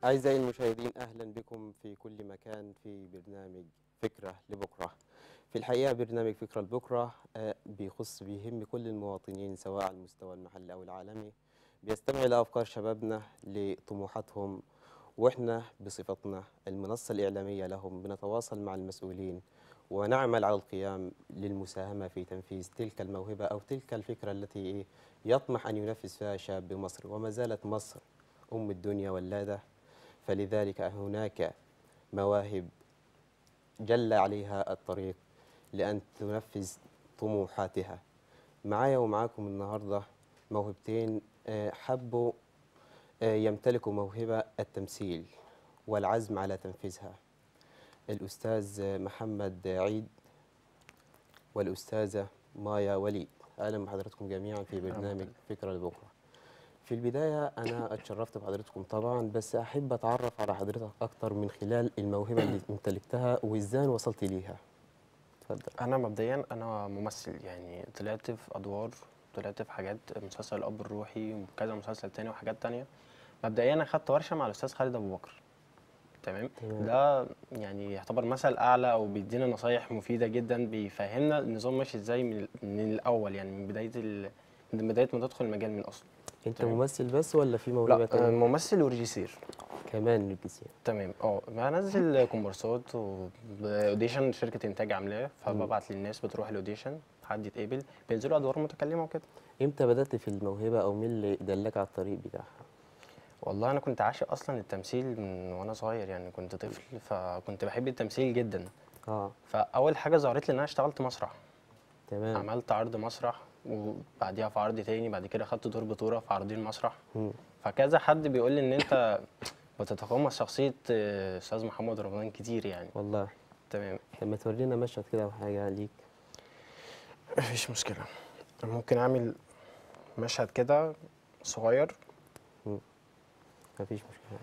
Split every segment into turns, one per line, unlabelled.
أعزائي المشاهدين أهلا بكم في كل مكان في برنامج فكرة لبكرة في الحقيقة برنامج فكرة لبكرة آه، بيخص بيهم كل المواطنين سواء على المستوى المحلي أو العالمي بيستمع إلى أفكار شبابنا لطموحاتهم وإحنا بصفتنا المنصة الإعلامية لهم بنتواصل مع المسؤولين ونعمل على القيام للمساهمة في تنفيذ تلك الموهبة أو تلك الفكرة التي إيه يطمح أن ينفذ فيها شاب مصر وما زالت مصر أم الدنيا ولادة فلذلك هناك مواهب جل عليها الطريق لأن تنفذ طموحاتها معايا ومعاكم النهاردة موهبتين آه، حبوا آه، يمتلكوا موهبة التمثيل والعزم على تنفيذها الأستاذ آه، محمد عيد والأستاذة مايا وليد أهلا بحضراتكم جميعا في برنامج فكرة لبكرة في البداية أنا اتشرفت بحضرتكم طبعا بس أحب أتعرف على حضرتك أكتر من خلال الموهبة اللي امتلكتها وإزاي وصلت ليها اتفضل
انا مبدئيا انا ممثل يعني طلعت في ادوار طلعت في حاجات مسلسل الاب الروحي وكذا مسلسل تاني وحاجات تانية مبدئيا انا خدت ورشه مع الاستاذ خالد ابو بكر تمام
تمام.
ده يعني يعتبر مثل اعلى او بيدينا نصايح مفيده جدا بيفهمنا النظام ماشي ازاي من, من الاول يعني من بدايه ال... من بدايه ما تدخل المجال من اصله
أنت
تمام.
ممثل بس ولا في موهبة
لا
تانية؟
ممثل وريجيسير
كمان للجنسية
تمام اه بنزل كومبارسات واوديشن شركه انتاج عاملاه فببعت للناس بتروح الاوديشن حد يتقبل بينزلوا ادوار متكلمه وكده
إمتى بدأت في الموهبة أو مين اللي دلك على الطريق بتاعها؟
والله انا كنت عاشق اصلا التمثيل من وانا صغير يعني كنت طفل فكنت بحب التمثيل جدا
آه
فاول حاجه ظهرت لي ان انا اشتغلت مسرح
تمام
عملت عرض مسرح وبعديها في عرض تاني بعد كده خدت دور بطوله في عرضين مسرح
مم.
فكذا حد بيقول لي ان انت بتتقمص شخصيه آه، استاذ محمد رمضان كتير يعني
والله
تمام
لما تورينا مشهد كده أو حاجة ليك
مفيش مشكله ممكن اعمل مشهد كده صغير
مفيش مشكلة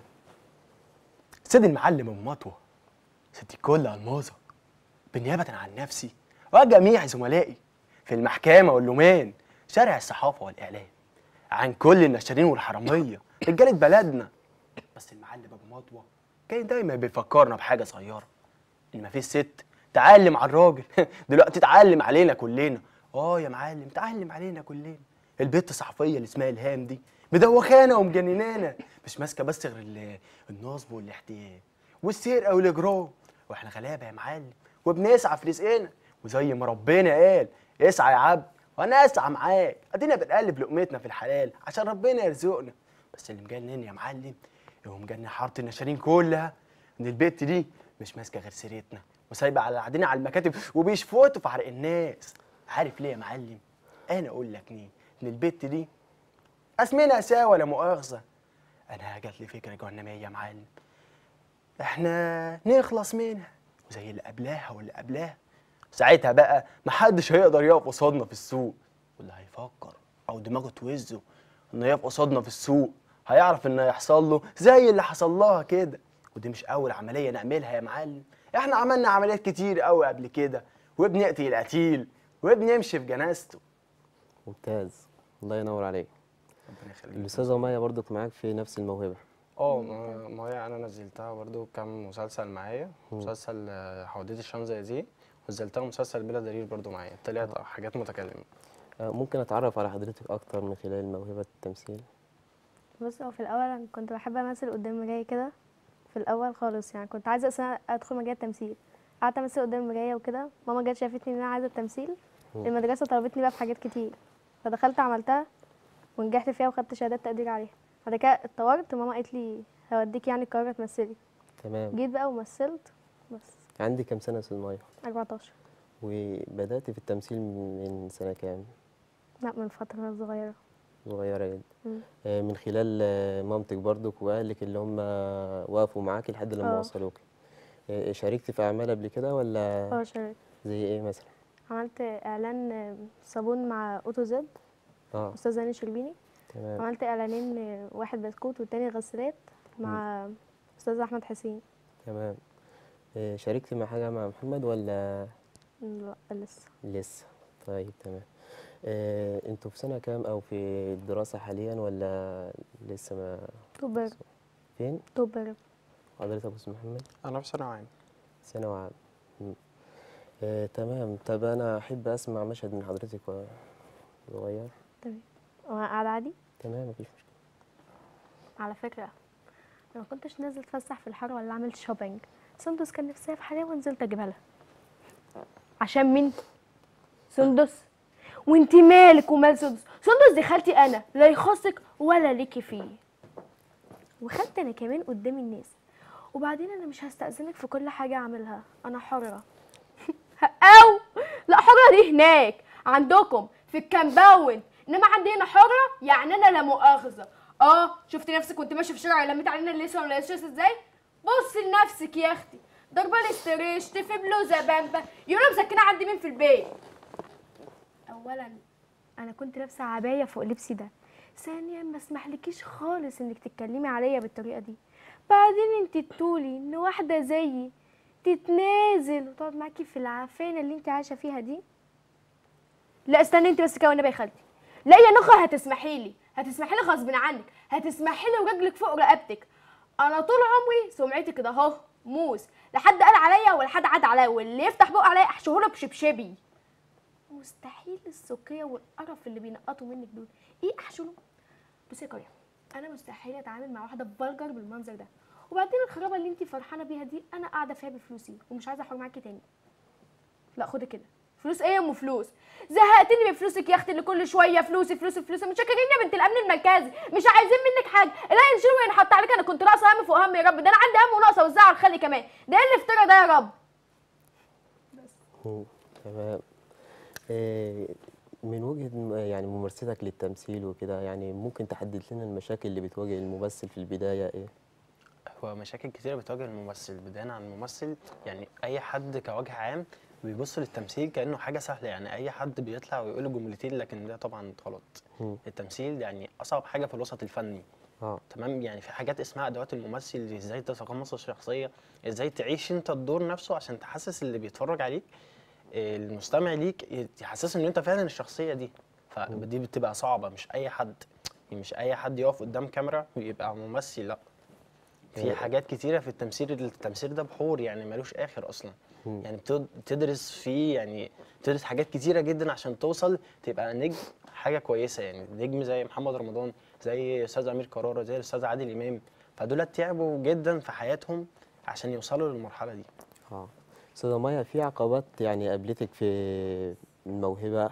سيد المعلم ام مطوه ست الكل الماظه بالنيابه عن نفسي وجميع زملائي في المحكمه واللومان شارع الصحافه والاعلام عن كل النشالين والحراميه رجاله بلدنا بس المعلم ابو مطوه كان دايما بيفكرنا بحاجه صغيره ان مفيش ست تعلم على الراجل دلوقتي تعلم علينا كلنا اه يا معلم تعلم علينا كلنا البت الصحفيه اللي اسمها الهام دي مدوخانا ومجننانا مش ماسكه بس غير ال- النصب والاحتيال والسرقه والاجرام واحنا غلابه يا معلم وبنسعى في رزقنا وزي ما ربنا قال اسعى يا عبد وانا اسعى معاك ادينا بنقلب لقمتنا في الحلال عشان ربنا يرزقنا بس اللي مجنن يا معلم هو مجنن حاره النشالين كلها ان البت دي مش ماسكه غير سيرتنا وسايبه على قاعدين على المكاتب وبيشفطوا في عرق الناس عارف ليه يا معلم انا اقول لك ليه ان البت دي اسمنا سوا ولا مؤاخذه انا جات لي فكره جهنميه يا معلم احنا نخلص منها وزي اللي قبلها واللي قبلها ساعتها بقى محدش هيقدر يقف قصادنا في السوق واللي هيفكر او دماغه توزه انه يقف قصادنا في السوق هيعرف ان هيحصل له زي اللي حصل لها كده ودي مش اول عمليه نعملها يا معلم احنا عملنا عمليات كتير قوي قبل كده وبنقتل القتيل وبنمشي في جنازته
ممتاز الله ينور عليك
ربنا يخليك
الأستاذة مايا برضك معاك في نفس الموهبة
اه ما ما هي انا نزلتها برضو كام مسلسل معايا مسلسل آه، حواديت الشانزليزيه ونزلتها مسلسل بلا دليل برضو معايا طلعت حاجات متكلمه
آه، ممكن أتعرف على حضرتك أكتر من خلال موهبة التمثيل
بص هو في الاول انا كنت بحب امثل قدام مرايه كده في الاول خالص يعني كنت عايزه اصلا ادخل مجال التمثيل قعدت امثل قدام مرايه وكده ماما جت شافتني ان انا عايزه التمثيل
مم.
المدرسه طلبتني بقى في حاجات كتير فدخلت عملتها ونجحت فيها وخدت شهادات تقدير عليها بعد كده اتطورت ماما قالت لي هوديك يعني القاهره تمثلي
تمام
جيت بقى ومثلت بس
عندي كام سنة يا أستاذ مايا
14
وبدأت في التمثيل من سنة كام
لا من فتره صغيره
صغيرة جدا
مم.
آه، من خلال آه، مامتك برضك وأهلك اللي هم وقفوا معاكي لحد لما
آه.
وصلوك آه، شاركت في أعمال قبل كده ولا
اه شاركت
زي إيه مثلا؟
عملت اعلان صابون مع اوتو زد
اه
استاذ هاني شربيني
تمام
عملت اعلانين واحد بسكوت والتاني غسالات مع استاذ احمد حسين
تمام آه، شاركت مع حاجة مع محمد ولا
لا لسه
لسه طيب تمام آه، انتوا في سنة كام أو في الدراسة حاليا ولا لسه ما
اكتوبر
في فين
اكتوبر
حضرتك يا استاذ محمد
انا في ثانوي عام
ثانوي عام مم. آه تمام طب انا احب اسمع مشهد من حضرتك وهو صغير
تمام وانا قاعده عادي
تمام مفيش مشكله
على فكره انا ما كنتش نازله اتفسح في الحر ولا اعمل شوبينج سندس كان نفسها في حاجه ونزلت اجيبها لها عشان مين سندس وانت مالك ومال سندس سندس دي خالتي انا لا يخصك ولا ليكي فيه وخدت انا كمان قدام الناس وبعدين انا مش هستأذنك في كل حاجه اعملها انا حره او لا حره دي هناك عندكم في الكامباوند انما عندي هنا حره يعني انا لا مؤاخذه اه شفتي نفسك وانت ماشيه في الشارع لميت علينا اللي اسمه ولا الشاشه ازاي بصي لنفسك يا اختي ضربه الاستريش في بلوزه بامبا يقولوا مسكنه عندي مين في البيت اولا انا كنت لابسه عبايه فوق لبسي ده ثانيا ما اسمحلكيش خالص انك تتكلمي عليا بالطريقه دي بعدين انت تقولي ان واحده زيي تتنازل وتقعد معاكي في العفانه اللي انت عايشه فيها دي لا استني انت بس كده والنبي يا خالتي لا يا نخا هتسمحي لي هتسمحي لي غصب عنك هتسمحي لي ورجلك فوق رقبتك انا طول عمري سمعتي كده اهو موس لا حد قال عليا ولا حد عاد عليا واللي يفتح بقه عليا احشهوله بشبشبي مستحيل السكيه والقرف اللي بينقطوا منك دول ايه احشونه بصي يا كوريا انا مستحيل اتعامل مع واحده بلجر بالمنظر ده وبعدين الخرابه اللي انت فرحانه بيها دي انا قاعده فيها بفلوسي ومش عايزه احور معاكي تاني لا خدي كده فلوس ايه يا ام فلوس زهقتني بفلوسك يا اختي اللي كل شويه فلوسي فلوسي فلوسي مش شاكرين يا بنت الامن المركزي مش عايزين منك حاجه لا ينشروا وينحط عليك انا كنت ناقصه هم فوق هم يا رب ده انا عندي هم وناقصه اوزعه على الخلي كمان ده ايه الافتراء ده يا رب
مم. تمام آه، من وجهة م- يعني ممارستك للتمثيل وكده يعني ممكن تحدد لنا المشاكل اللي بتواجه الممثل في البداية ايه؟
هو مشاكل كتيرة بتواجه الممثل بداية عن الممثل يعني أي حد كوجه عام بيبص للتمثيل كأنه حاجة سهلة يعني أي حد بيطلع ويقول جملتين لكن ده طبعا غلط
مم.
التمثيل يعني أصعب حاجة في الوسط الفني
اه
تمام يعني في حاجات اسمها ادوات الممثل ازاي تتقمص الشخصيه ازاي تعيش انت الدور نفسه عشان تحسس اللي بيتفرج عليك آه، المستمع ليك يحسسه ان انت فعلا الشخصيه دي فدي بتبقى صعبه مش اي حد يعني مش اي حد يقف قدام كاميرا ويبقى ممثل لا في
يعني-
حاجات كتيره في التمثيل التمثيل ده بحور يعني ملوش اخر اصلا
مم.
يعني بتد- بتدرس فيه يعني بتدرس حاجات كتيره جدا عشان توصل تبقى نجم حاجه كويسه يعني نجم زي محمد رمضان زي استاذ امير كرارة زي الاستاذ عادل امام فدول تعبوا جدا في حياتهم عشان يوصلوا للمرحله دي
اه استاذة مايا في عقبات يعني قابلتك في الموهبة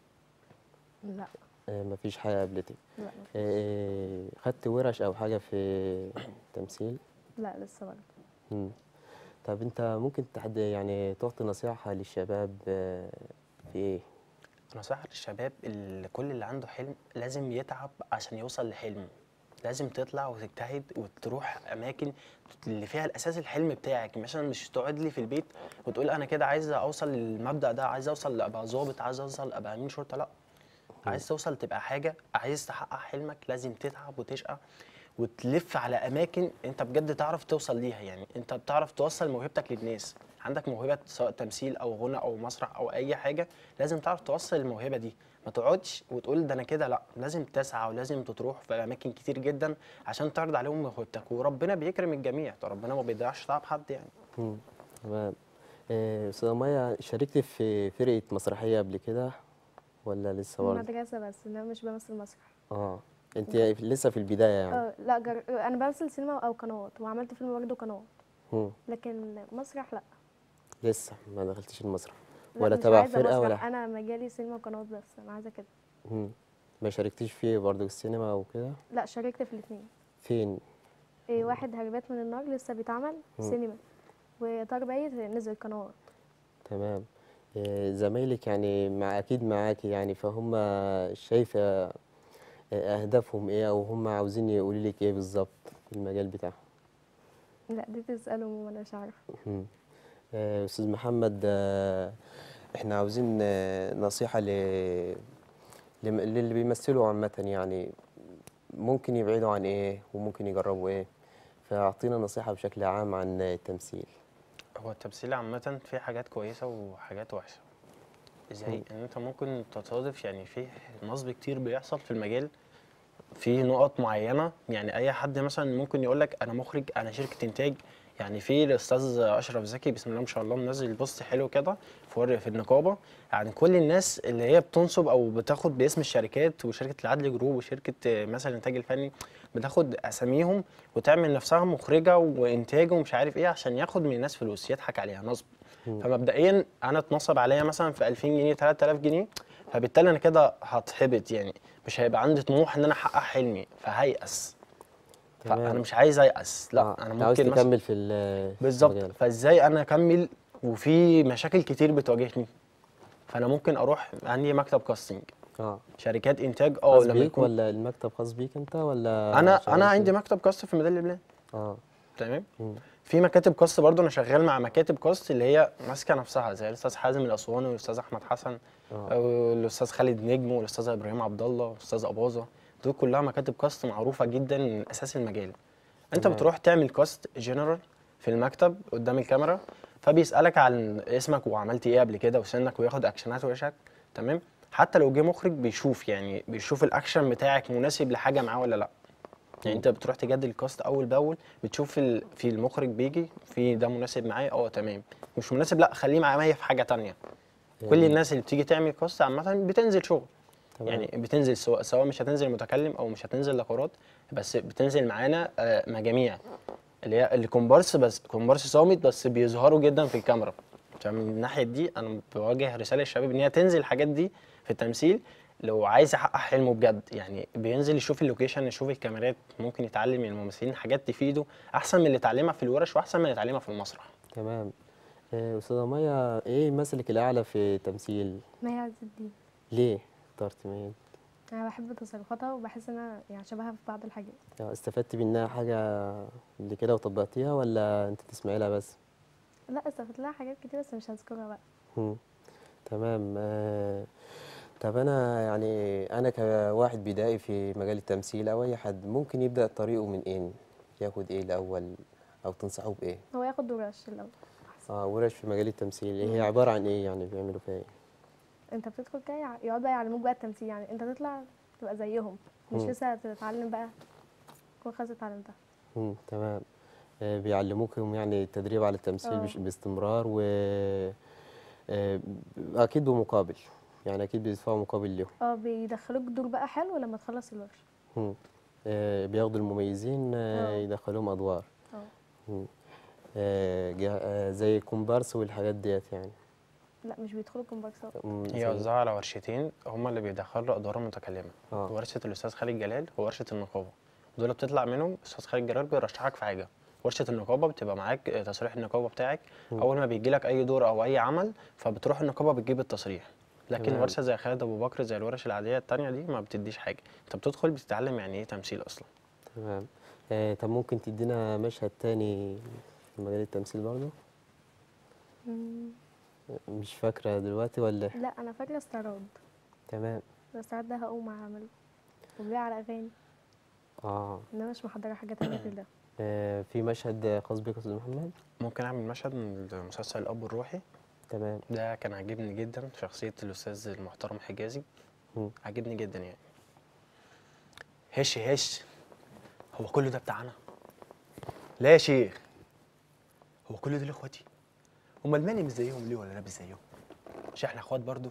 لا
آه، مفيش حاجة قابلتك
لا
آه، خدت ورش أو حاجة في التمثيل؟
لا لسه برضه
مم. طب أنت ممكن تحد يعني تعطي نصيحة للشباب آه، في إيه؟
نصيحة للشباب اللي كل اللي عنده حلم لازم يتعب عشان يوصل لحلمه لازم تطلع وتجتهد وتروح اماكن اللي فيها الاساس الحلم بتاعك مثلا مش تقعد لي في البيت وتقول انا كده عايز اوصل للمبدا ده عايز اوصل لابقى ظابط عايز اوصل ابقى امين شرطه لا عايز توصل تبقى حاجه عايز تحقق حلمك لازم تتعب وتشقى وتلف على اماكن انت بجد تعرف توصل ليها يعني انت بتعرف توصل موهبتك للناس عندك موهبه سواء تمثيل او غنى او مسرح او اي حاجه لازم تعرف توصل الموهبه دي ما تقعدش وتقول ده انا كده لا لازم تسعى ولازم تروح في اماكن كتير جدا عشان تعرض عليهم موهبتك وربنا بيكرم الجميع ربنا ما بيضيعش تعب حد يعني
مم. تمام آه، أستاذة مايا شاركت في فرقة مسرحية قبل كده ولا لسه برضه؟
مدرسة بس إن أنا مش بمثل مسرح
اه أنت لسه في البداية يعني
اه لا جر... أنا بمثل سينما أو قنوات وعملت فيلم برضه قنوات
مم.
لكن مسرح لا
لسه ما دخلتش المسرح
لا،
ولا
مش
تبع
عايزة
فرقة
مسرح.
ولا ح-
أنا مجالي سينما وقنوات بس أنا عايزة كده
مم. ما شاركتيش فيه برضه السينما وكده
لا شاركت في الاتنين
فين؟
إيه واحد هربات من النار لسه بيتعمل
مم.
سينما وطار بايت نزل قنوات
تمام آه، زمايلك يعني مع أكيد معاكي يعني فهم شايفة آه، أهدافهم إيه أو هم عاوزين يقولوا لك إيه بالظبط في المجال بتاعهم
لا دي تسألهم وأنا مش عارفة
مم. آه، أستاذ محمد آه، إحنا عاوزين آه، نصيحة ل... لم- للي بيمثلوا عامة يعني ممكن يبعدوا عن إيه وممكن يجربوا إيه فأعطينا نصيحة بشكل عام عن التمثيل
هو التمثيل عامة فيه حاجات كويسة وحاجات وحشة زي
مم.
ان انت ممكن تتصادف يعني فيه نصب كتير بيحصل في المجال في نقط معينه يعني اي حد مثلا ممكن يقول لك انا مخرج انا شركه انتاج يعني في الاستاذ اشرف زكي بسم الله ما شاء الله منزل بوست حلو كده في ور- في النقابه يعني كل الناس اللي هي بتنصب او بتاخد باسم الشركات وشركه العدل جروب وشركه آه، مثلا الانتاج الفني بتاخد اساميهم وتعمل نفسها مخرجه وانتاج ومش عارف ايه عشان ياخد من الناس فلوس يضحك عليها نصب فمبدئيا انا اتنصب عليا مثلا في 2000 جنيه 3000 جنيه فبالتالي انا كده هتحبط يعني مش هيبقى عندي طموح ان انا احقق حلمي فهيأس
تمام.
فانا مش عايز ايأس لا
آه،
انا
أنت عاوز
ممكن مثلا
تكمل في ال- في
بالظبط
مجالك.
فازاي انا اكمل وفي مشاكل كتير بتواجهني فانا ممكن اروح عندي مكتب كاستنج
اه
شركات انتاج اه
خاص
لما
بيك
يكون
ولا المكتب خاص بيك انت ولا
انا
شغال
انا
فيه؟
عندي مكتب كاست في ميدان لبنان
اه
تمام
مم.
في مكاتب كاست برضه انا شغال مع مكاتب كاست اللي هي ماسكه نفسها زي الاستاذ حازم الاسواني والاستاذ احمد حسن
اه
او الاستاذ خالد نجم والاستاذ ابراهيم عبد الله والاستاذ اباظه دول كلها مكاتب كاست معروفه جدا من اساس المجال انت
تمام.
بتروح تعمل كاست جنرال في المكتب قدام الكاميرا فبيسالك عن اسمك وعملت ايه قبل كده وسنك وياخد اكشنات وشك تمام حتى لو جه مخرج بيشوف يعني بيشوف الاكشن بتاعك مناسب لحاجه معاه ولا لا يعني انت بتروح تجدد الكاست اول باول بتشوف ال... في المخرج بيجي في ده مناسب معايا اه تمام مش مناسب لا خليه معايا في حاجه تانية كل
يعني-
الناس اللي بتيجي تعمل كاست عامه بتنزل شغل
تمام.
يعني بتنزل سواء سواء مش هتنزل متكلم او مش هتنزل لقرات بس بتنزل معانا آه، مجاميع اللي هي اللي كومبارس بس كومبارس صامت بس بيظهروا جدا في الكاميرا فمن الناحيه دي انا بوجه رساله للشباب ان هي تنزل الحاجات دي في التمثيل لو عايز يحقق حلمه بجد يعني بينزل يشوف اللوكيشن يشوف الكاميرات ممكن يتعلم من الممثلين حاجات تفيده احسن من اللي اتعلمها في الورش واحسن من اللي اتعلمها في المسرح
تمام آه، استاذه مايا ايه مثلك الاعلى في التمثيل
ما هي عز الدين
ليه اخترت مين
انا بحب تصرفاتها وبحس ان انا يعني شبهها في بعض الحاجات
يعني استفدت منها حاجه قبل كده وطبقتيها ولا انت تسمعي لها بس
لا استفدت لها حاجات كتير بس مش هذكرها بقى
مم. تمام آه، طب انا يعني انا كواحد بدائي في مجال التمثيل او اي حد ممكن يبدا طريقه من ايه ياخد ايه الاول او تنصحه بايه
هو ياخد ورش الاول
اه ورش في مجال التمثيل هي عباره عن ايه يعني بيعملوا فيها ايه
انت بتدخل كده يع- يقعد بقى يعلموك بقى التمثيل يعني انت تطلع تبقى زيهم مش
مم.
لسه تتعلم بقى تكون خلاص اتعلمتها
مم. تمام آه، بيعلموكم يعني التدريب على التمثيل
آه.
بش- باستمرار و آه، اكيد بمقابل يعني اكيد بيدفعوا مقابل لهم
اه بيدخلوك دور بقى حلو لما تخلص الورش
مم. آه، بياخدوا المميزين آه،
آه.
يدخلوهم ادوار
اه
مم. آه، جا- آه، زي الكومبارس والحاجات ديت يعني
لا مش بيدخلوا كومبارس
مم،
هي
زي-
وزعها على ورشتين هما اللي بيدخلوا ادوار متكلمه
آه.
ورشه الاستاذ خالد جلال وورشه النقابه دول بتطلع منهم الاستاذ خالد جلال بيرشحك في حاجه ورشه النقابه بتبقى معاك آه، تصريح النقابه بتاعك اول ما بيجي لك اي دور او اي عمل فبتروح النقابه بتجيب التصريح لكن
تمام.
ورشه زي خالد ابو بكر زي الورش العاديه التانية دي ما بتديش حاجه انت بتدخل بتتعلم يعني ايه تمثيل اصلا
تمام آه، طب ممكن تدينا مشهد تاني في مجال التمثيل برضه
مم.
مش فاكرة دلوقتي ولا
لا انا فاكره استعراض
تمام
الاستعراض ده هقوم اعمله وبيع على اغاني
اه
انما مش محضره حاجه تانية في ده
آه، في مشهد خاص بك يا استاذ محمد
ممكن اعمل مشهد من مسلسل الاب الروحي
تمام
ده كان عاجبني جدا شخصيه الاستاذ المحترم حجازي
مم.
عاجبني جدا يعني هش هش هو كل ده بتاعنا لا يا شيخ هو كل دول اخواتي امال ماني مش زيهم ليه ولا لابس زيهم مش احنا اخوات برضو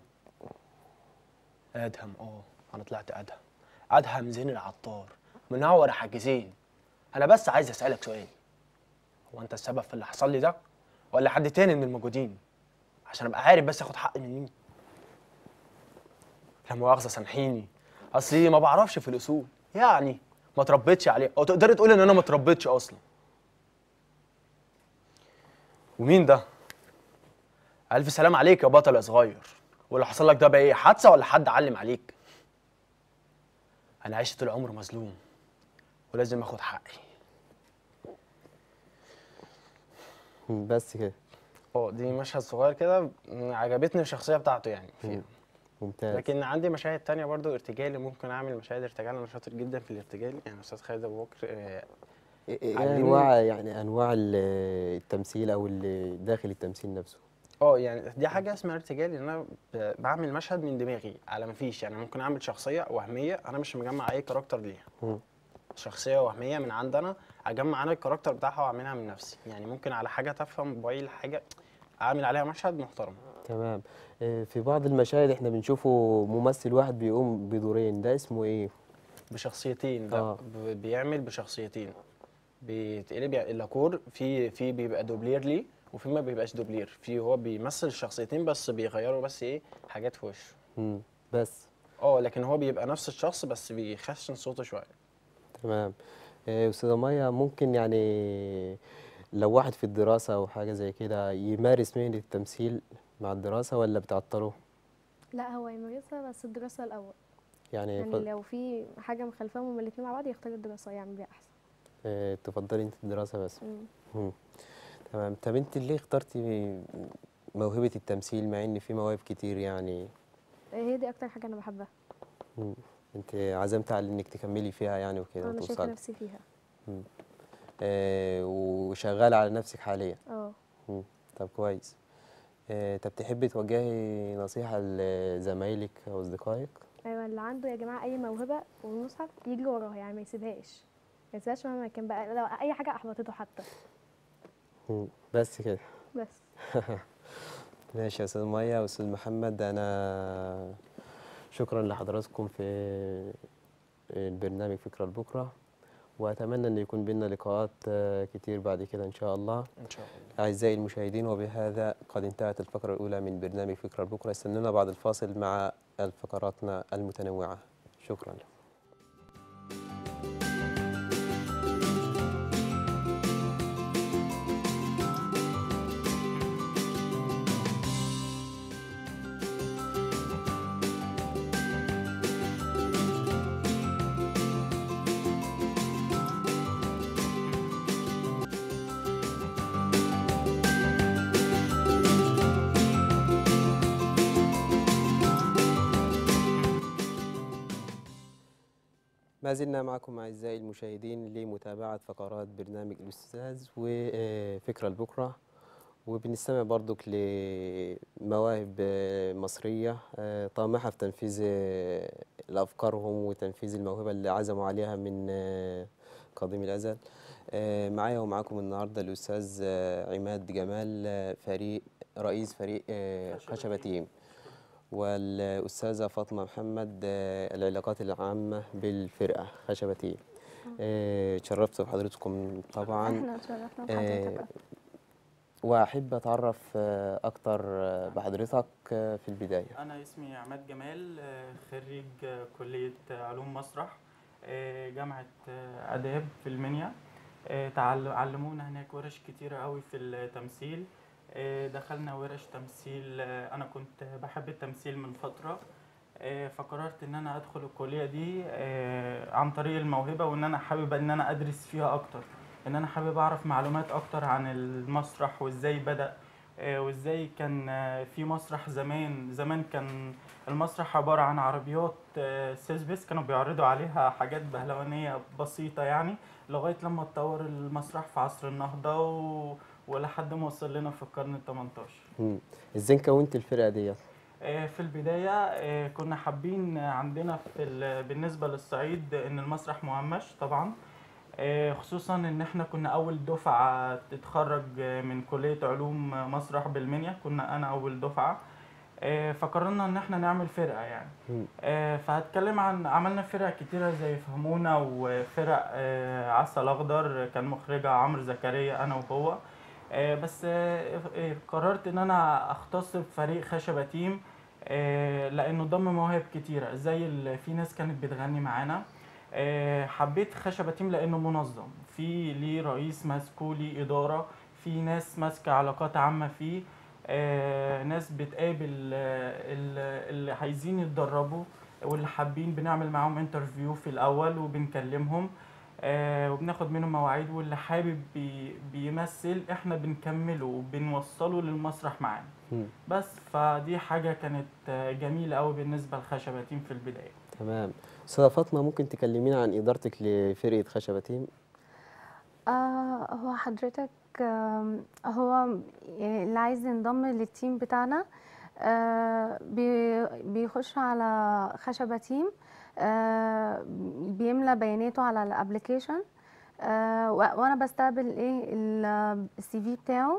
ادهم اه انا طلعت ادهم ادهم زين العطار منور يا حاج زين انا بس عايز اسالك سؤال هو انت السبب في اللي حصل لي ده ولا حد تاني من الموجودين عشان ابقى عارف بس اخد حقي من مين لا مؤاخذه سامحيني اصلي ما بعرفش في الاصول يعني ما اتربيتش عليه او تقدري تقولي ان انا ما اتربيتش اصلا ومين ده الف سلام عليك يا بطل يا صغير واللي حصل لك ده بقى ايه حادثه ولا حد علم عليك انا عشت طول عمري مظلوم ولازم اخد حقي
مم، بس كده
اه دي مشهد صغير كده عجبتني الشخصيه بتاعته يعني فيها
ممتاز
لكن عندي مشاهد تانية برضو ارتجالي ممكن اعمل مشاهد ارتجال انا شاطر جدا في الارتجال يعني استاذ خالد ابو بكر آه،
ايه إيه
علمني-
انواع يعني انواع ال- التمثيل او اللي داخل التمثيل نفسه
اه يعني دي حاجه اسمها ارتجال ان انا ب- بعمل مشهد من دماغي على ما فيش يعني ممكن اعمل شخصيه وهميه انا مش مجمع اي كاركتر ليها
مم.
شخصيه وهميه من عندنا اجمع انا الكاركتر بتاعها واعملها من نفسي يعني ممكن على حاجه تافهه موبايل حاجه اعمل عليها مشهد محترم
تمام آه، في بعض المشاهد احنا بنشوفه ممثل واحد بيقوم بدورين ده اسمه ايه
بشخصيتين ده
آه.
ب- بيعمل بشخصيتين بيتقلب يعني اللاكور في في بيبقى دوبلير ليه وفي ما بيبقاش دوبلير في هو بيمثل الشخصيتين بس بيغيروا بس ايه حاجات في وشه
مم. بس
اه لكن هو بيبقى نفس الشخص بس بيخشن صوته شويه
تمام آه، أستاذة مية ممكن يعني لو واحد في الدراسة أو حاجة زي كده يمارس مهنة التمثيل مع الدراسة ولا بتعطله؟
لا هو يمارسها بس الدراسة الأول
يعني
يعني
ف-
لو في حاجة مخالفاهم هما الاتنين مع بعض يختار الدراسة يعمل بيها أحسن
آه، تفضلي أنت الدراسة بس
مم.
مم. تمام طب أنت ليه اخترتي موهبة التمثيل مع إن في مواهب كتير يعني
هي دي أكتر حاجة أنا بحبها
مم. أنت عزمت على إنك تكملي فيها يعني وكده
أنا شايفة
وتوصلي
نفسي فيها
آه، وشغالة على نفسك حاليا
اه
مم. طب كويس آه، طب تحبي توجهي نصيحة لزمايلك أو أصدقائك؟
أيوة اللي عنده يا جماعة أي موهبة والمصحف يجري وراها يعني ما يسيبهاش ما يسيبهاش مهما كان بقى لو أي حاجة أحبطته حتى
مم. بس كده
بس
ماشي يا أستاذ مية وأستاذ محمد أنا شكرا لحضراتكم في البرنامج فكرة لبكرة وأتمنى أن يكون بينا لقاءات آه، كتير بعد كده إن شاء الله
ان شاء الله
أعزائي المشاهدين وبهذا قد انتهت الفقرة الأولى من برنامج فكرة لبكرة استنونا بعد الفاصل مع فقراتنا المتنوعة شكرا ما زلنا معكم أعزائي المشاهدين لمتابعة فقرات برنامج الأستاذ وفكرة لبكرة وبنستمع برضك لمواهب آه، مصرية آه، طامحة في تنفيذ آه، أفكارهم وتنفيذ الموهبة اللي عزموا عليها من آه، قديم الأزل آه، معايا ومعاكم النهاردة الأستاذ آه، عماد جمال آه، فريق رئيس فريق آه، خشبة تيم والأستاذة فاطمة محمد آه، العلاقات العامة بالفرقة خشبة تيم آه، تشرفت بحضرتكم طبعا
احنا اتشرفنا
آه،
بحضرتك
وأحب أتعرف آه، أكتر آه، بحضرتك آه، في البداية
أنا اسمي عماد جمال آه، خريج آه، كلية آه، علوم مسرح آه، جامعة آه، آداب في المنيا آه، تعل- علمونا هناك ورش كتيرة قوي في التمثيل آه، دخلنا ورش تمثيل آه، أنا كنت بحب التمثيل من فترة آه، فقررت إن أنا أدخل الكلية دي آه، عن طريق الموهبة وإن أنا حابب إن أنا أدرس فيها أكتر إن أنا حابب أعرف معلومات أكتر عن المسرح وإزاي بدأ آه، وازاي كان آه، في مسرح زمان زمان كان المسرح عبارة عن عربيات آه، سيسبس كانوا بيعرضوا عليها حاجات بهلوانية بسيطة يعني لغاية لما اتطور المسرح في عصر النهضة و... ولحد ما وصل لنا في القرن ال 18
مم. إزاي كونت الفرقة ديت؟
آه، في البداية آه، كنا حابين آه، عندنا في ال- بالنسبة للصعيد إن المسرح مهمش طبعا آه، خصوصا إن إحنا كنا أول دفعة تتخرج آه، من كلية علوم آه، مسرح بالمنيا كنا أنا أول دفعة آه، فقررنا إن إحنا نعمل فرقة يعني
مم.
آه، فهتكلم عن عملنا فرق كتيرة زي فهمونا وفرق آه، عسل أخضر كان مخرجها عمرو زكريا أنا وهو آه، بس آه، آه، قررت إن أنا أختص بفريق خشبة تيم آه، لأنه ضم مواهب كتيرة زي ال- في ناس كانت بتغني معانا آه، حبيت خشبة تيم لأنه منظم في ليه رئيس ماسكه ليه إدارة في ناس ماسكة علاقات عامة فيه آه، ناس بتقابل آه، ال- اللي عايزين يتدربوا واللي حابين بنعمل معاهم انترفيو في الأول وبنكلمهم آه، وبناخد منهم مواعيد واللي حابب بي بيمثل احنا بنكمله وبنوصله للمسرح معانا
مم.
بس فدي حاجة كانت آه، جميلة قوي بالنسبة لخشبة تيم في البداية
تمام أستاذة فاطمة ممكن تكلمينا عن إدارتك لفرقة خشبة تيم؟
آه هو حضرتك آم، هو يعني اللي عايز ينضم للتيم بتاعنا آه، بي- بيخش على خشبة تيم آه، بيملى بياناته على الابليكيشن وانا بستقبل ايه السي في بتاعه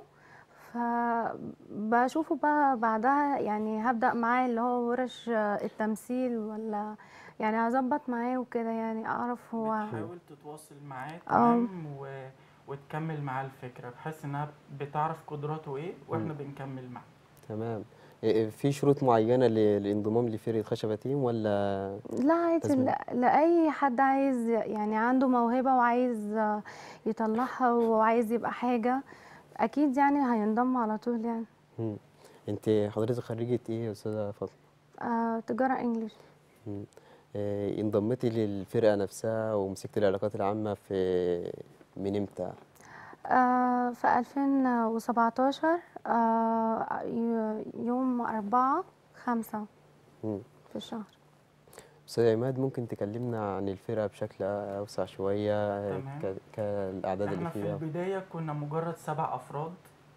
فبشوفه بقى بعدها يعني هبدأ معاه اللي هو ورش آه، التمثيل ولا يعني هظبط معاه وكده يعني اعرف هو
بتحاول تتواصل معاه
اه.
تمام و... وتكمل معاه الفكرة بحيث انها بتعرف قدراته ايه واحنا بنكمل معاه
تمام إيه- إيه، في شروط معينة ل- للانضمام لفرقة خشبة تيم ولا
لا عادي
لازم-
لا- لأي حد عايز يعني عنده موهبة وعايز آه، يطلعها وعايز يبقى حاجة أكيد يعني هينضم على طول يعني
مم. انت حضرتك خريجة ايه يا استاذة فاطمة
آه، تجارة إنجليش
مم. إيه، انضميتي للفرقة نفسها ومسكت العلاقات العامة في من امتى؟
آه، في 2017 آه، ي- يوم أربعة خمسة
مم.
في الشهر
استاذ عماد ممكن تكلمنا عن الفرقة بشكل أوسع شوية
تمام.
ك- كالأعداد اللي
احنا في
فيها
البداية كنا مجرد سبع افراد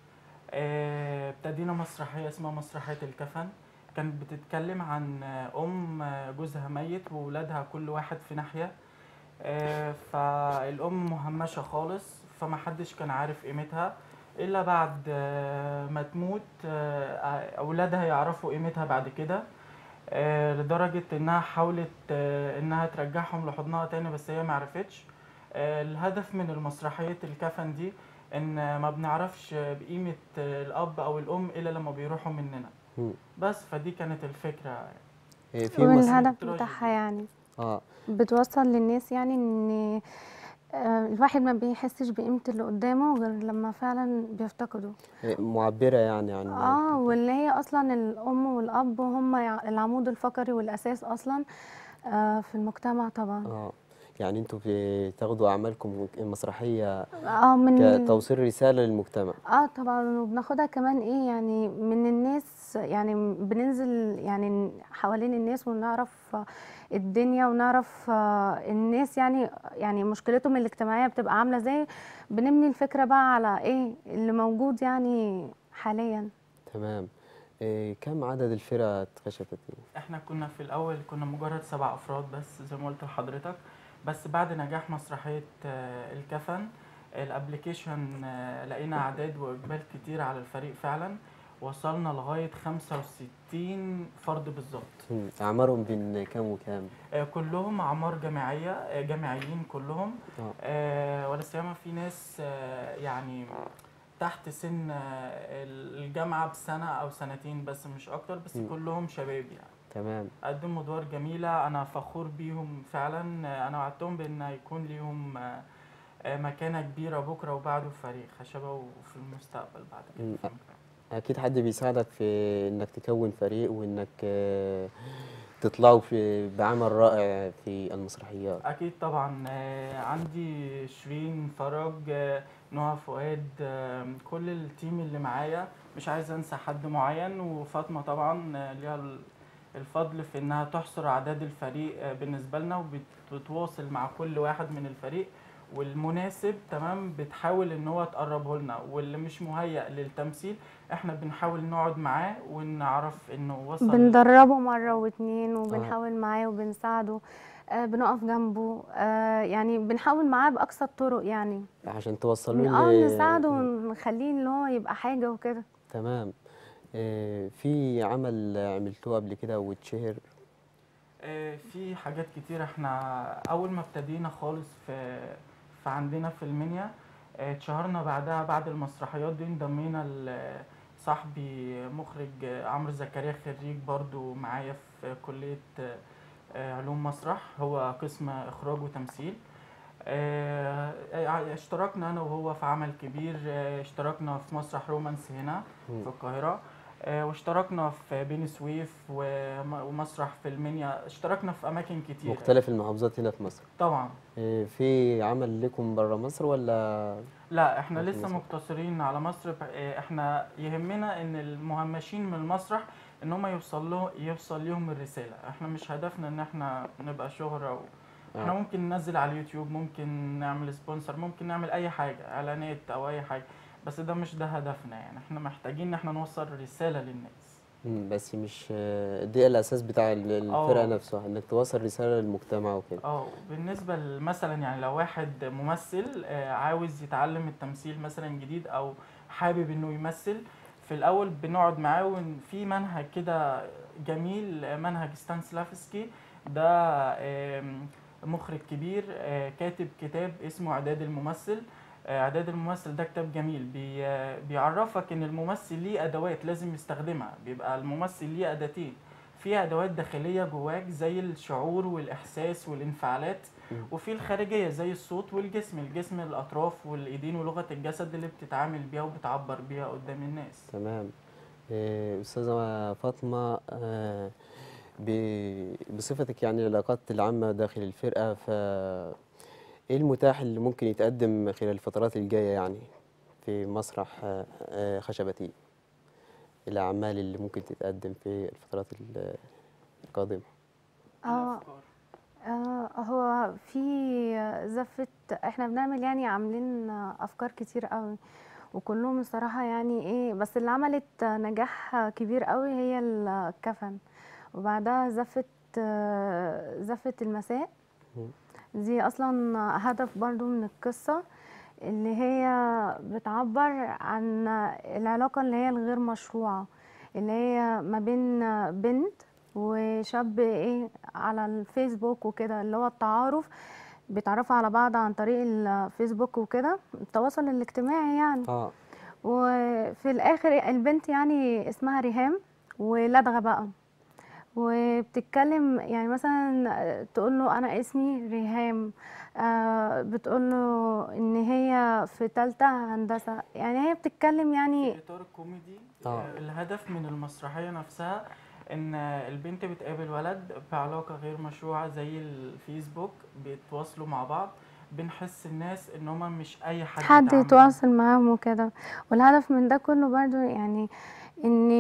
آه، ابتدينا مسرحية اسمها مسرحية الكفن كانت بتتكلم عن آه، ام آه، جوزها ميت وولادها كل واحد في ناحية آه، فالام مهمشة خالص فما حدش كان عارف قيمتها الا بعد آه، ما تموت آه، اولادها يعرفوا قيمتها بعد كده آه، لدرجة انها حاولت آه، انها ترجعهم لحضنها تاني بس هي معرفتش آه، الهدف من المسرحية الكفن دي ان ما بنعرفش بقيمة آه، الاب او الام الا لما بيروحوا مننا
مم.
بس فدي كانت الفكرة
إيه، في مس...
والهدف
تراجيدي.
بتاعها يعني
اه
بتوصل للناس يعني ان آه، الواحد ما بيحسش بقيمة اللي قدامه غير لما فعلا بيفتقده
إيه، معبرة يعني عن
اه واللي هي اصلا الام والاب هم يع- العمود الفقري والاساس اصلا آه، في المجتمع طبعا
اه يعني انتوا بتاخدوا أعمالكم مسرحية
اه من
كتوصيل رسالة للمجتمع
اه طبعا وبناخدها كمان ايه يعني من الناس يعني بننزل يعني حوالين الناس ونعرف آه، الدنيا ونعرف آه، الناس يعني يعني مشكلتهم الاجتماعية بتبقى عاملة ازاي بنبني الفكرة بقى على ايه اللي موجود يعني حاليا
تمام إيه كم عدد الفرق خشبة تيم؟
احنا كنا في الاول كنا مجرد سبع افراد بس زي ما قلت لحضرتك بس بعد نجاح مسرحية آه، الكفن الابليكيشن آه، لقينا اعداد واقبال كتير على الفريق فعلا وصلنا لغاية 65 فرد بالظبط
مم. أعمارهم بين كام وكام؟
آه، كلهم اعمار جامعيه آه، جامعيين كلهم
آه.
آه، ولا سيما في ناس آه، يعني تحت سن آه، الجامعه بسنه او سنتين بس مش اكتر بس
مم.
كلهم شباب يعني
تمام
قدموا ادوار جميله انا فخور بيهم فعلا آه، انا وعدتهم بان هيكون ليهم آه، آه، مكانه كبيره بكره وبعده في فريق خشبه وفي المستقبل بعد كده
مم.
في المكان.
أكيد حد بيساعدك في إنك تكون فريق وإنك آه، تطلعوا في بعمل رائع في المسرحيات
اكيد طبعا آه، عندي شيرين فرج آه، نهى فؤاد آه، كل التيم اللي معايا مش عايز انسى حد معين وفاطمه طبعا آه، ليها ال- الفضل في انها تحصر اعداد الفريق آه، بالنسبه لنا وبتتواصل مع كل واحد من الفريق والمناسب تمام بتحاول ان هو تقربه لنا واللي مش مهيأ للتمثيل احنا بنحاول نقعد معاه ونعرف انه وصل
بندربه مرة واتنين وبنحاول معاه وبنساعده آه بنقف جنبه آه يعني بنحاول معاه بأقصى الطرق يعني
عشان توصلوا
اه
ل-
نساعده ونخليه اللي هو يبقى حاجة وكده
تمام آه، في عمل عملتوه قبل كده واتشهر
آه، في حاجات كتير احنا اول ما ابتدينا خالص في في عندنا في المنيا آه، اتشهرنا بعدها بعد المسرحيات دي انضمينا لصاحبي مخرج آه، عمرو زكريا خريج برضو معايا في كلية آه، آه، علوم مسرح هو قسم اخراج وتمثيل آه، آه، اشتركنا انا وهو في عمل كبير آه، اشتركنا في مسرح رومانس هنا
مم.
في القاهرة آه، واشتركنا في بني سويف وم- ومسرح في المنيا اشتركنا في اماكن كتير
مختلف المحافظات هنا في مصر
طبعا
آه، في عمل لكم بره مصر ولا
لا احنا
في
لسه
مصر.
مقتصرين على مصر ب- آه، احنا يهمنا ان المهمشين من المسرح ان هم يوصل له يوصل لهم الرساله احنا مش هدفنا ان احنا نبقى شهره و... احنا
آه.
ممكن ننزل على اليوتيوب ممكن نعمل سبونسر ممكن نعمل اي حاجه اعلانات او اي حاجه بس ده مش ده هدفنا يعني احنا محتاجين ان احنا نوصل رسالة للناس
مم، بس مش آه، دي الاساس بتاع ال- الفرقه
آه.
نفسها انك توصل رساله للمجتمع وكده
اه بالنسبة ل- مثلا يعني لو واحد ممثل آه، عاوز يتعلم التمثيل مثلا جديد او حابب انه يمثل في الاول بنقعد معاه وفي منهج كده جميل آه، منهج ستانسلافسكي ده آم، مخرج كبير آه، كاتب كتاب اسمه اعداد الممثل آه، اعداد الممثل ده كتاب جميل بي آه، بيعرفك ان الممثل ليه ادوات لازم يستخدمها بيبقى الممثل ليه اداتين في ادوات داخليه جواك زي الشعور والاحساس والانفعالات
مم.
وفي الخارجيه زي الصوت والجسم الجسم الاطراف والايدين ولغه الجسد اللي بتتعامل بيها وبتعبر بيها قدام الناس
تمام آه، استاذه فاطمه آه، ب- بصفتك يعني العلاقات العامه داخل الفرقه ف ايه المتاح اللي ممكن يتقدم خلال الفترات الجايه يعني في مسرح آه، آه، خشبتي الاعمال اللي ممكن تتقدم في الفترات ال- القادمه
اه
الأفكار.
آه، هو في زفة احنا بنعمل يعني عاملين افكار كتير قوي وكلهم الصراحة يعني ايه بس اللي عملت نجاح كبير قوي هي الكفن وبعدها زفة آه، زفة المساء
مم.
دي اصلا هدف برضو من القصة اللي هي بتعبر عن العلاقة اللي هي الغير مشروعة اللي هي ما بين بنت وشاب ايه على الفيسبوك وكده اللي هو التعارف بيتعرفوا على بعض عن طريق الفيسبوك وكده التواصل الاجتماعي يعني
اه
وفي الاخر البنت يعني اسمها ريهام ولدغة بقى وبتتكلم يعني مثلا تقول له انا اسمي ريهام آه بتقول له ان هي في تالتة هندسة يعني هي بتتكلم يعني
في اطار الكوميدي
آه.
آه، الهدف من المسرحيه نفسها ان البنت بتقابل ولد بعلاقه غير مشروعه زي الفيسبوك بيتواصلوا مع بعض بنحس الناس ان هما مش اي حد
حد
يتعامل
يتواصل معاهم وكده والهدف من ده كله برضو يعني ان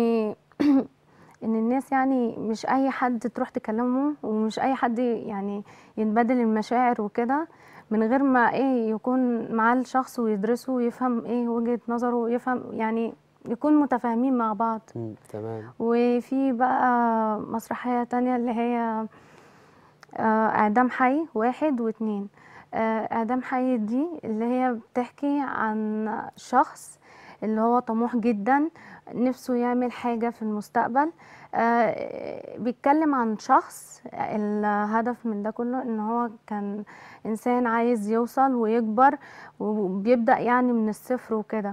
ان الناس يعني مش اي حد تروح تكلمه ومش اي حد يعني يتبادل المشاعر وكده من غير ما ايه يكون معاه الشخص ويدرسه ويفهم ايه وجهة نظره ويفهم يعني يكون متفاهمين مع بعض
مم، تمام
وفي بقى مسرحية تانية اللي هي آه، إعدام حي واحد واتنين آه، إعدام حي دي اللي هي بتحكي عن شخص اللي هو طموح جدا نفسه يعمل حاجة في المستقبل آه، بيتكلم عن شخص الهدف من ده كله ان هو كان انسان عايز يوصل ويكبر وبيبدأ يعني من الصفر وكده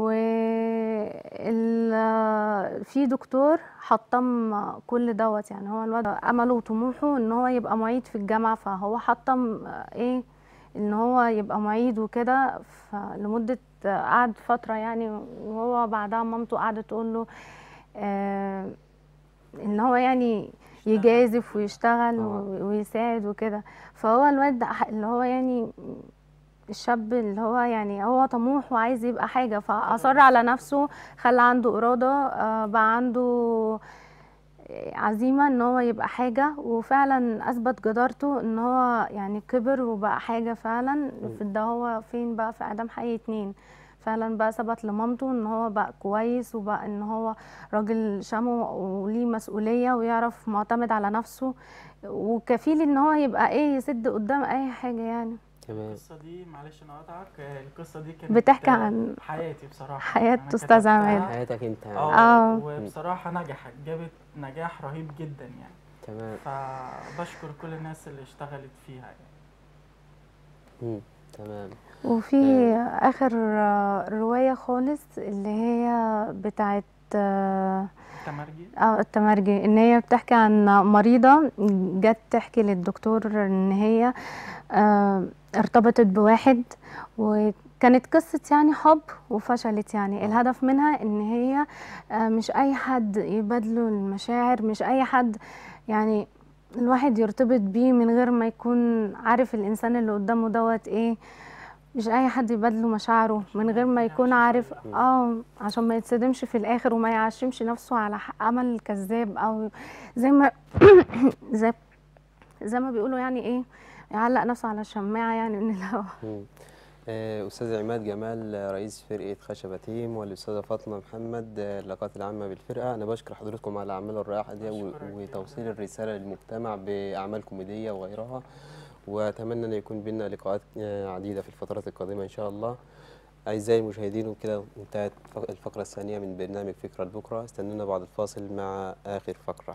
وال في دكتور حطم كل دوت يعني هو الواد امله وطموحه ان هو يبقى معيد في الجامعه فهو حطم ايه ان هو يبقى معيد وكده فلمده قعد فتره يعني وهو بعدها مامته قعدت تقول له آه ان هو يعني يجازف ويشتغل
آه.
و- ويساعد وكده فهو الواد اللي هو يعني الشاب اللي هو يعني هو طموح وعايز يبقى حاجة فأصر على نفسه خلى عنده إرادة آه، بقى عنده عزيمة ان هو يبقى حاجة وفعلا اثبت جدارته ان هو يعني كبر وبقى حاجة فعلا في ده هو فين بقى في اعدام حي اتنين فعلا بقى ثبت لمامته ان هو بقى كويس وبقى ان هو راجل شامو وليه مسؤولية ويعرف معتمد على نفسه وكفيل ان هو يبقى ايه يسد قدام اي حاجة يعني
تمام
القصه دي معلش انا قاطعك آه، القصه دي كانت
بتحكي
آه،
عن
حياتي بصراحه
حياة
أنا
أستاذ
كتبتها.
عماد.
حياتك انت يعني.
اه
آه.
وبصراحه نجحت جابت نجاح رهيب جدا يعني
تمام
فبشكر كل الناس اللي اشتغلت فيها يعني
مم. تمام
وفي اخر آه، رواية خالص اللي هي بتاعت آه،
تمرجي
اه التمرجي ان هي بتحكي عن مريضة جت تحكي للدكتور ان هي آه ارتبطت بواحد وكانت قصة يعني حب وفشلت يعني الهدف منها ان هي آه مش اي حد يبادله المشاعر مش اي حد يعني الواحد يرتبط بيه من غير ما يكون عارف الانسان اللي قدامه دوت ايه مش اي حد يبادله مشاعره من غير ما يكون عارف اه عشان ما يتصدمش في الاخر وما يعشمش نفسه على ح- امل كذاب او زي ما زي زي ما بيقولوا يعني ايه يعلق نفسه على الشماعه يعني من الهوا
مم. آه، أستاذ عماد جمال آه، رئيس فرقة خشبة تيم والأستاذة فاطمة محمد آه، العلاقات العامة بالفرقة أنا بشكر حضرتكم على الأعمال الرائعة دي و-
أشكرك.
وتوصيل الرسالة للمجتمع بأعمال كوميدية وغيرها وأتمنى أن يكون بينا لقاءات آه، عديدة في الفترات القادمة إن شاء الله أعزائي المشاهدين وكده انتهت فق- الفقرة الثانية من برنامج فكرة لبكرة استنونا بعد الفاصل مع آخر فقرة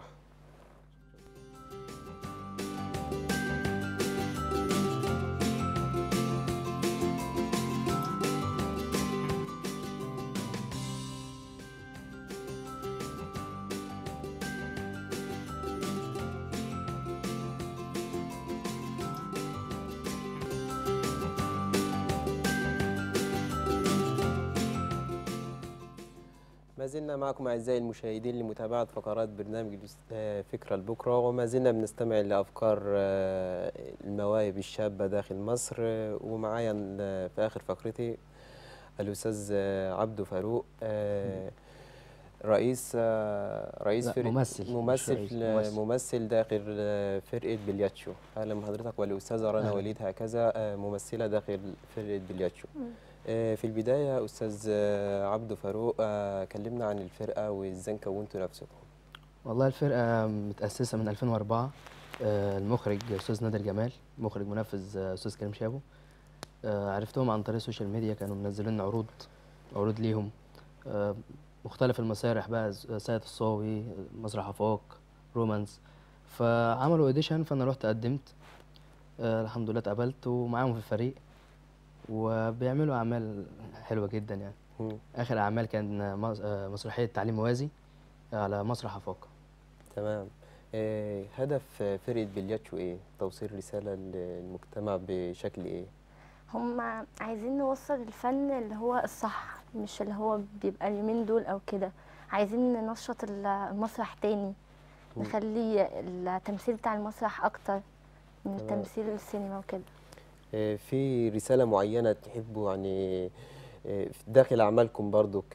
ما زلنا معكم أعزائي المشاهدين لمتابعة فقرات برنامج الاس- آه، فكرة لبكرة وما زلنا بنستمع لأفكار آه، المواهب الشابة داخل مصر آه، ومعايا ال- في آخر فقرتي الأستاذ آه، عبدو فاروق آه، رئيس آه، رئيس
لا،
فرقة
ممثل، مش
ممثل
رئيس،
آه،
ممثل.
ممثل داخل آه، فرقة بلياتشو أهلا بحضرتك والأستاذة رنا
أهلا.
وليد هكذا آه، ممثلة داخل فرقة بلياتشو آه، في البداية أستاذ آه، عبدو فاروق آه، كلمنا عن الفرقة وإزاي كونتوا نفسكم
والله الفرقة متأسسة من 2004 آه، المخرج أستاذ نادر جمال مخرج منفذ آه، أستاذ كريم شابو آه، عرفتهم عن طريق السوشيال ميديا كانوا منزلين عروض عروض ليهم آه، مختلف المسارح بقى ز- سيد الصاوي مسرح أفاق رومانس فعملوا اوديشن فأنا رحت قدمت آه، الحمد لله اتقبلت ومعاهم في الفريق وبيعملوا أعمال حلوة جدا يعني
مم.
آخر أعمال كان مس- آه، مسرحية تعليم موازي على مسرح أفاق
تمام آه، هدف آه، فرقة بلياتشو إيه؟ توصيل رسالة للمجتمع بشكل إيه؟
هم عايزين نوصل الفن اللي هو الصح مش اللي هو بيبقى اليومين دول او كده عايزين ننشط ال- المسرح تاني
مم.
نخلي التمثيل بتاع المسرح اكتر من
تمام.
تمثيل السينما وكده
آه، في رسالة معينة تحبوا يعني آه، في داخل أعمالكم برضو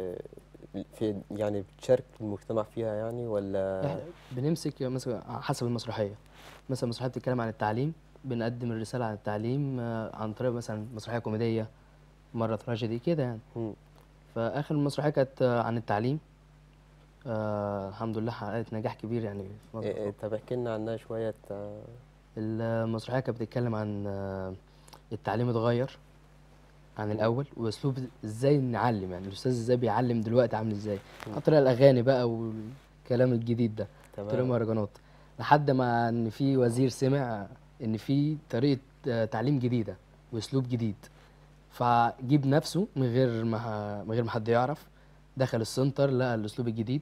في يعني بتشارك المجتمع فيها يعني ولا
احنا بنمسك مثلا حسب المسرحيه مثلا مسرحيه بتتكلم عن التعليم بنقدم الرساله عن التعليم آه، عن طريق مثلا مسرحيه كوميديه مره تراجيدي كده يعني
مم.
فاخر مسرحيه كانت آه، عن التعليم آه الحمد لله حققت نجاح كبير يعني في مصر
آه، آه، طب احكي لنا عنها شوية آه،
المسرحيه كانت بتتكلم عن آه، التعليم اتغير عن الاول واسلوب ازاي نعلم يعني الاستاذ ازاي بيعلم دلوقتي عامل ازاي عن طريق الاغاني بقى والكلام الجديد ده طريقة
تمام
مهرجانات لحد ما ان في وزير سمع ان في طريقه آه، تعليم جديده واسلوب جديد فجيب نفسه من غير ما من غير ما حد يعرف دخل السنتر لقى الاسلوب الجديد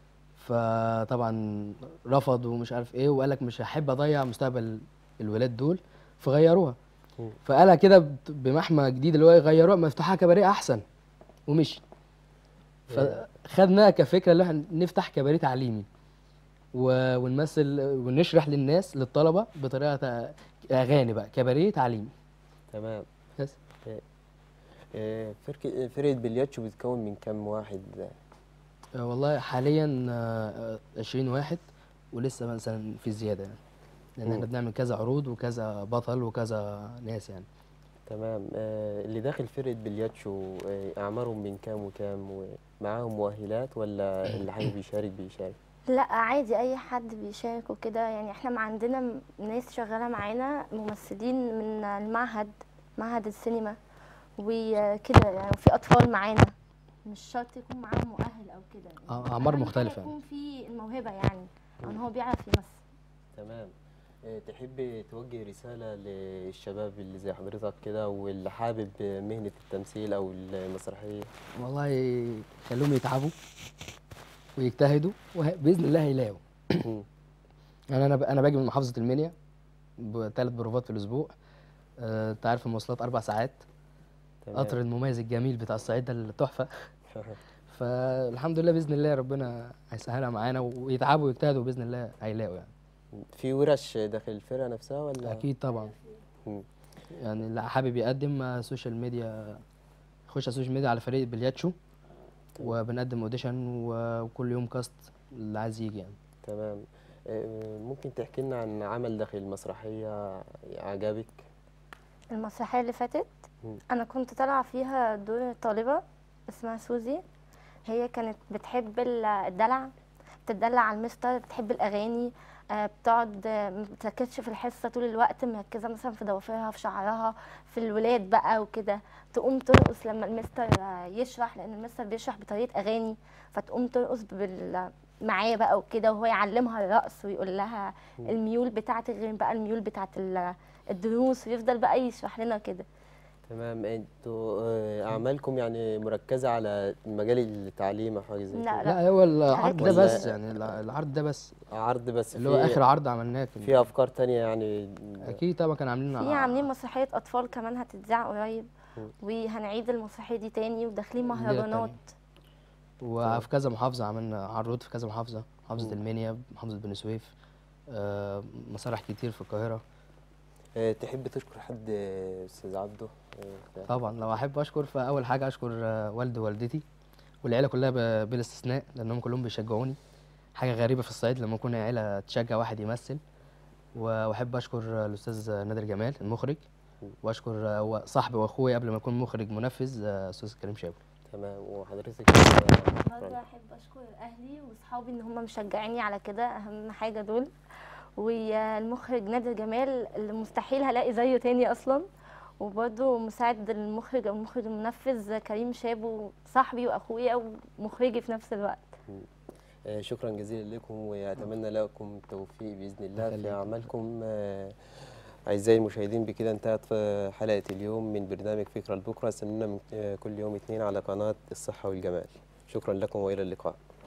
فطبعا رفض ومش عارف ايه وقال لك مش هحب اضيع مستقبل الولاد دول فغيروها
مم.
فقالها كده ب- بمحمى جديد اللي هو يغيروها مفتوحها كباريه احسن ومشي فخدناها كفكره اللي احنا نفتح كباريه تعليمي و- ونمثل ونشرح للناس للطلبه بطريقه تع- اغاني بقى كباريه تعليمي
تمام
بس
آه، فرقة فرقة بلياتشو بتتكون من كام واحد
آه، والله حاليا آه، آه، 20 واحد ولسه مثلا في زياده يعني لان احنا
مم.
بنعمل كذا عروض وكذا بطل وكذا ناس يعني
تمام آه، اللي داخل فرقة بلياتشو آه، أعمارهم من كام وكام ومعاهم مؤهلات ولا اللي حابب يشارك بيشارك
لا عادي اي حد بيشارك وكده يعني احنا ما عندنا م- ناس شغاله معانا ممثلين من المعهد معهد السينما وكده يعني وفي اطفال معانا مش شرط يكون معاهم مؤهل او كده يعني
آه، أعمار
أهم حاجة
مختلفة يعني.
يكون في الموهبه يعني او ان هو بيعرف يمثل
تمام آه، تحب توجه رسالة للشباب اللي زي حضرتك كده واللي حابب مهنة التمثيل أو المسرحية
والله خلوهم يتعبوا ويجتهدوا وباذن الله هيلاقوا
مم.
يعني انا ب... انا باجي من محافظه المنيا بثلاث بروفات في الاسبوع آه، انت عارف المواصلات اربع ساعات
تمام.
قطر المميز الجميل بتاع الصعيد ده التحفه فالحمد لله باذن الله ربنا هيسهلها معانا ويتعبوا ويجتهدوا باذن الله هيلاقوا يعني
في ورش داخل الفرقة نفسها ولا
اكيد طبعا
مم.
يعني اللي حابب يقدم آه، سوشيال ميديا يخش على السوشيال ميديا على فريق بلياتشو وبنقدم اوديشن و- وكل يوم كاست اللي عايز يجي يعني
تمام آه، ممكن تحكي لنا عن عمل داخل المسرحية عجبك
المسرحية اللي فاتت
مم.
أنا كنت طالعة فيها دور طالبة اسمها سوزي هي كانت بتحب ال- الدلع بتدلع على المستر بتحب الأغاني آه، بتقعد آه، ما بتركزش في الحصة طول الوقت مركزة مثلا في ضوافرها في شعرها في الولاد بقى وكده تقوم ترقص لما المستر آه، يشرح لأن المستر بيشرح بطريقة أغاني فتقوم ترقص بال معاه بقى وكده وهو يعلمها الرقص ويقول لها الميول بتاعت غير بقى الميول بتاعت ال- الدروس ويفضل بقى يشرح لنا كده
تمام انتوا آه، اعمالكم يعني مركزه على مجال التعليم او حاجه زي
لا،
كده
لا هو العرض ده
ولا-
بس يعني الع- العرض ده بس
عرض بس
اللي هو
في-
اخر عرض عملناه كان-
في افكار تانية يعني
اكيد طبعا كان عاملين
في عاملين مسرحية أطفال كمان هتتذاع قريب
مم.
وهنعيد المسرحية دي تاني وداخلين
دي
مهرجانات
وفي كذا محافظة عملنا عروض في كذا محافظة محافظة
مم.
المنيا محافظة بني سويف آه، مسارح كتير في القاهرة
آه، تحب تشكر حد آه، استاذ عبده آه،
طبعا لو احب اشكر فاول حاجه اشكر آه، والدي ووالدتي والعيله كلها ب- بلا استثناء لانهم كلهم بيشجعوني حاجه غريبه في الصعيد لما يكون عيله تشجع واحد يمثل و- واحب اشكر آه، الاستاذ نادر جمال المخرج واشكر آه، هو صاحبي واخويا قبل ما يكون مخرج منفذ آه، استاذ كريم شابو
تمام وحضرتك آه،
برضه احب اشكر اهلي واصحابي ان هم مشجعيني على كده اهم حاجه دول والمخرج نادر جمال اللي مستحيل هلاقي زيه تاني اصلا وبرضه مساعد المخرج او المخرج المنفذ كريم شابو صاحبي واخويا ومخرجي في نفس الوقت
آه، شكرا جزيلا لكم واتمنى لكم التوفيق باذن الله في
يخليك.
اعمالكم آه، اعزائي المشاهدين بكده انتهت آه، حلقه اليوم من برنامج فكره لبكره استنونا من- آه، كل يوم اثنين على قناه الصحه والجمال شكرا لكم والى اللقاء